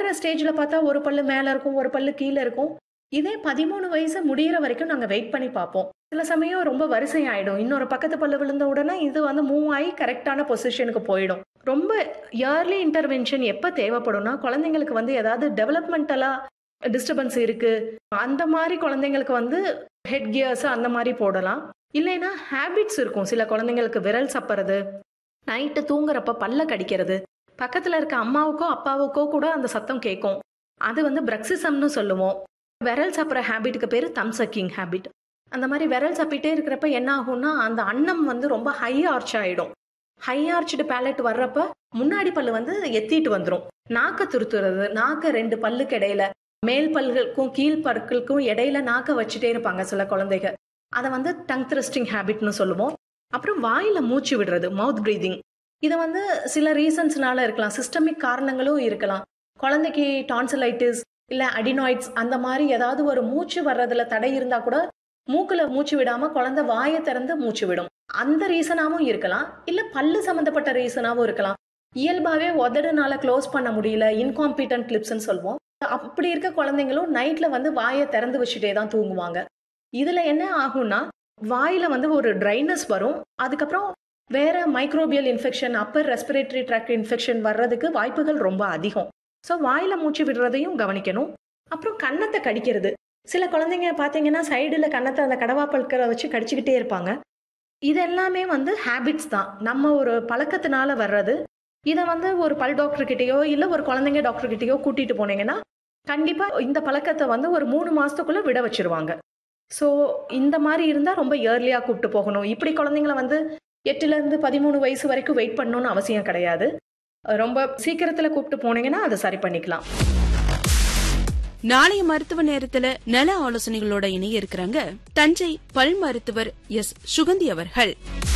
வளர்ற ஸ்டேஜ்ல பார்த்தா ஒரு பல்லு மேல இருக்கும் ஒரு பல்லு கீழே இருக்கும் இதே பதிமூணு வயசு முடியிற வரைக்கும் நாங்க வெயிட் பண்ணி பார்ப்போம் சில சமயம் ரொம்ப வரிசை ஆயிடும் இன்னொரு பக்கத்து பல்லு விழுந்த உடனே இது வந்து மூவ் ஆகி கரெக்டான பொசிஷனுக்கு போயிடும் ரொம்ப இயர்லி இன்டர்வென்ஷன் எப்போ தேவைப்படும்னா குழந்தைங்களுக்கு வந்து ஏதாவது டெவலப்மெண்டலா டிஸ்டர்பன்ஸ் இருக்கு அந்த மாதிரி குழந்தைங்களுக்கு வந்து ஹெட் கியர்ஸ் அந்த மாதிரி போடலாம் இல்லைன்னா ஹேபிட்ஸ் இருக்கும் சில குழந்தைங்களுக்கு விரல் சப்புறது நைட்டு தூங்குறப்ப பல்ல கடிக்கிறது பக்கத்துல இருக்க அம்மாவுக்கோ அப்பாவுக்கோ கூட அந்த சத்தம் கேட்கும் அது வந்து பிரக்சிசம்னு சொல்லுவோம் விரல் சாப்பிட்ற ஹேபிட்டுக்கு பேர் தம் சக்கிங் ஹேபிட் அந்த மாதிரி விரல் சப்பிட்டே இருக்கிறப்ப என்ன ஆகும்னா அந்த அன்னம் வந்து ரொம்ப ஹை ஆர்ச் ஆயிடும் ஹை ஆர்ச்டு பேலட் வர்றப்ப முன்னாடி பல்லு வந்து எத்திட்டு வந்துடும் நாக்க துருத்துறது நாக்க ரெண்டு பல்லுக்கு இடையில மேல் பல்களுக்கும் கீழ் பற்களுக்கும் இடையில நாக்க வச்சுட்டே இருப்பாங்க சில குழந்தைங்க அதை வந்து டங் த்ரஸ்டிங் ஹேபிட்னு சொல்லுவோம் அப்புறம் வாயில மூச்சு விடுறது மவுத் பிரீதிங் இதை வந்து சில ரீசன்ஸ்னால இருக்கலாம் சிஸ்டமிக் காரணங்களும் இருக்கலாம் குழந்தைக்கு டான்சிலைட்டிஸ் இல்ல அடினாய்ட்ஸ் அந்த மாதிரி ஏதாவது ஒரு மூச்சு வர்றதுல தடை இருந்தா கூட மூக்குல மூச்சு விடாம குழந்தை வாயை திறந்து மூச்சு விடும் அந்த ரீசனாவும் இருக்கலாம் இல்ல பல்லு சம்பந்தப்பட்ட ரீசனாவும் இருக்கலாம் இயல்பாவே உதடுனால க்ளோஸ் பண்ண முடியல இன்காம்பிட்டன்ட் கிளிப்ஸ்ன்னு சொல்லுவோம் அப்படி இருக்க குழந்தைங்களும் நைட்ல வந்து வாயை திறந்து வச்சுட்டே தான் தூங்குவாங்க இதுல என்ன ஆகும்னா வாயில வந்து ஒரு ட்ரைனஸ் வரும் அதுக்கப்புறம் வேற microbial infection upper respiratory tract infection வர்றதுக்கு வாய்ப்புகள் ரொம்ப அதிகம் ஸோ வாயில மூச்சு விடுறதையும் கவனிக்கணும் அப்புறம் கன்னத்தை கடிக்கிறது சில குழந்தைங்க பார்த்தீங்கன்னா சைடில் கன்னத்தை அந்த கடவா பல்கரை வச்சு கடிச்சுக்கிட்டே இருப்பாங்க இது எல்லாமே வந்து ஹேபிட்ஸ் தான் நம்ம ஒரு பழக்கத்தினால வர்றது இதை வந்து ஒரு பல் டாக்டர் கிட்டேயோ இல்லை ஒரு குழந்தைங்க டாக்டர் கிட்டேயோ கூட்டிட்டு போனீங்கன்னா கண்டிப்பாக இந்த பழக்கத்தை வந்து ஒரு மூணு மாசத்துக்குள்ள விட வச்சிருவாங்க ஸோ இந்த மாதிரி இருந்தால் ரொம்ப இயர்லியாக கூப்பிட்டு போகணும் இப்படி குழந்தைங்கள வந்து எட்டுலேருந்து பதிமூணு வயசு வரைக்கும் வெயிட் பண்ணணும்னு அவசியம் கிடையாது ரொம்ப சீக்கிரத்தில் கூப்பிட்டு போனீங்கன்னா அதை சரி பண்ணிக்கலாம் நாளைய மருத்துவ நேரத்துல நல ஆலோசனைகளோட இணைய இருக்கிறாங்க தஞ்சை பல் மருத்துவர் எஸ் சுகந்தி அவர்கள்